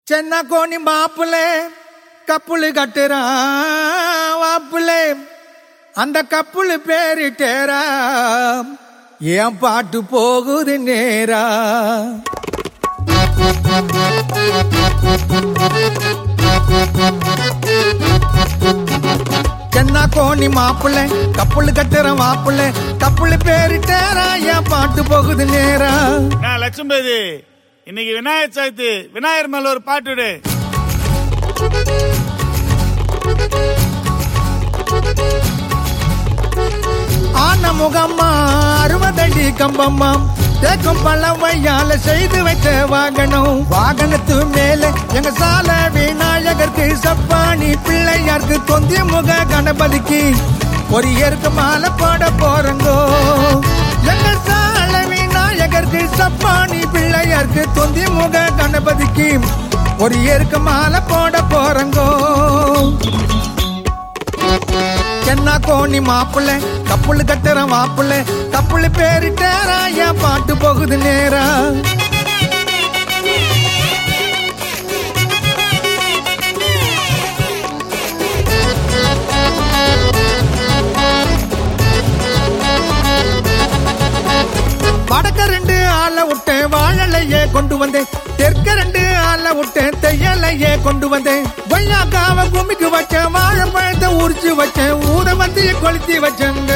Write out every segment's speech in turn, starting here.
చెన్న కోని మాపులే கப்புளு கட்டுறான் வாப்புலே அந்த கப்புளு பேரிட்டேரா ஏன் பாட்டு போகுது நேரா சென்னா கோணி மாப்பிள்ளை கப்புளு கட்டுற மாப்பிள்ளை கப்புளு பேரிட்டேரா ஏன் பாட்டு போகுது நேரா நான் லட்சும்பதி இன்னைக்கு விநாயகர் சதுர்த்தி விநாயகர் மேல ஒரு பாட்டு விடு ஆன முகம்மா அறுபதடி கம்பம்மா தேக்கும் பழவையால செய்து வைத்த வாகனம் வாகனத்து மேல எங்க சால விநாயகருக்கு சப்பானி பிள்ளையாருக்கு தொந்தி முக கணபதிக்கு ஒரு ஏற்கு மாலை போட போறங்கோ எங்க சால விநாயகருக்கு சப்பானி பிள்ளையாருக்கு தொந்தி முக கணபதிக்கு ஒரு ஏற்கு மாலை போட போறங்கோ சென்னா கோணி மாப்பிள்ளை கப்புளு கட்டுற மாப்பிள்ளை கப்புளு பேரிட்டேரா என் பாட்டு போகுது நேரா வடக்க ரெண்டு ஆள விட்டேன் வாழலையே கொண்டு வந்தேன் தெற்க ரெண்டு ஆள விட்டேன் தையலையே கொண்டு வந்தேன் கொய்யாக்காவ குமிக்கு வச்சேன் வாழைப்பழத்தை உரிச்சு வச்சேன் ஊத வந்து கொளுத்தி வச்சேங்க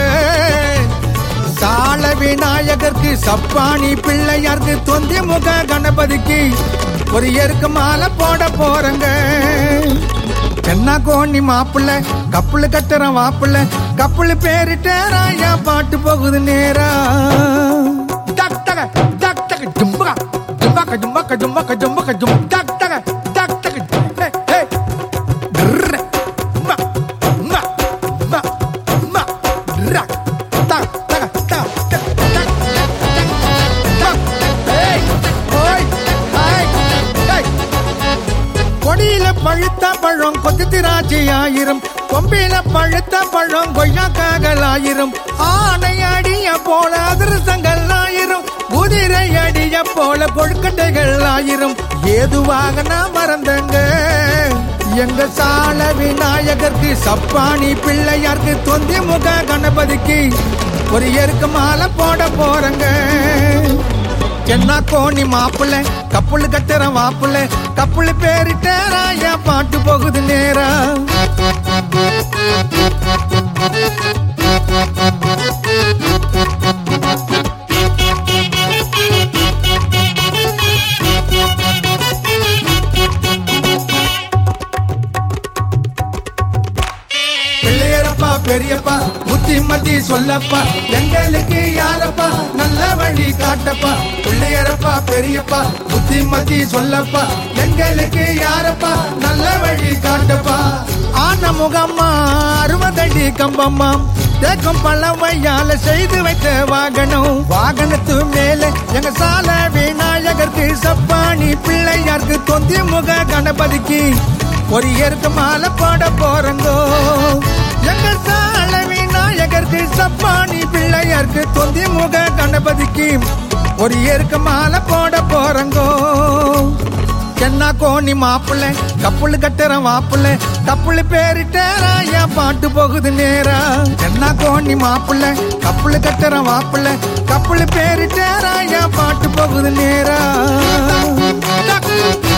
சால விநாயகருக்கு சப்பானி பிள்ளையாருக்கு தொந்தி முக கணபதிக்கு ஒரு எருக்கு மாலை போட போறங்க சென்னா கோணி மாப்பிள்ள கப்புளு கட்டுற மாப்பிள்ள கப்புளு பேரிட்டேரா என் பாட்டு போகுது நேரா டக் டக டக் டக ஜும்பகா ஜும்பக ஜும்பக ஜும்பக ஜும்பக ஜும் டக் டக டக் டக ஹே ஹே ட்ர மா மா மா மா ர டக் டக டக் டக் டக் டக் ஏய் ஓய் ஹாய் ஹேய் கொடியில பழுத்த பழம் கொத்து திராட்சை ஆயிரம் கொம்பில பழுத்த பழம் கொய்யாக்காகள் ஆயிரம் ஆனை அடிய போல அதிரசங்கள் ஆயிரம் குதிரை அடிய போல கொழுக்கட்டைகள் ஆயிரம் ஏதுவாக நான் மறந்தங்க எங்க சால விநாயகருக்கு சப்பானி பிள்ளையாருக்கு தொந்தி முக கணபதிக்கு ஒரு எருக்கு மாலை போட போறங்க சென்னா கோணி மாப்பிள்ள கப்புளு கட்டுற மாப்பிள்ள கப்புளு பேரிட்டேரா என் பாட்டு போகுது நேரா பிள்ளையரப்பா பெரியப்பா புத்தி மத்தி சொல்லப்பா எங்களுக்கு யாரப்பா நல்ல வழி காட்டப்பா பிள்ளையரப்பா பெரியப்பா புத்தி மத்தி சொல்லப்பா எங்களுக்கு யாரப்பா நல்ல வழி காட்டப்பா ஆன முகம்மா அறுபதடி கம்பம்மா தேக்கம் பழவையால செய்து வைத்த வாகனம் வாகனத்து மேல எங்க சால விநாயகருக்கு சப்பானி பிள்ளையாருக்கு தொந்தி முக கணபதிக்கு ஒரு ஏற்கு மாலை போட போறங்கோ எங்க சால விநாயகருக்கு சப்பானி பிள்ளையாருக்கு தொந்தி முக கணபதிக்கு ஒரு ஏற்கு மாலை போட போறங்கோ சென்னா கோணி மாப்பிள்ள கப்புளு கட்டுற மாப்பிள்ள கப்புளு பேரிட்டேரா என் பாட்டு போகுது நேரா சென்னா கோணி மாப்பிள்ள கப்புளு கட்டுற மாப்பிள்ள கப்புளு பேரிட்டேரா என் பாட்டு போகுது நேரா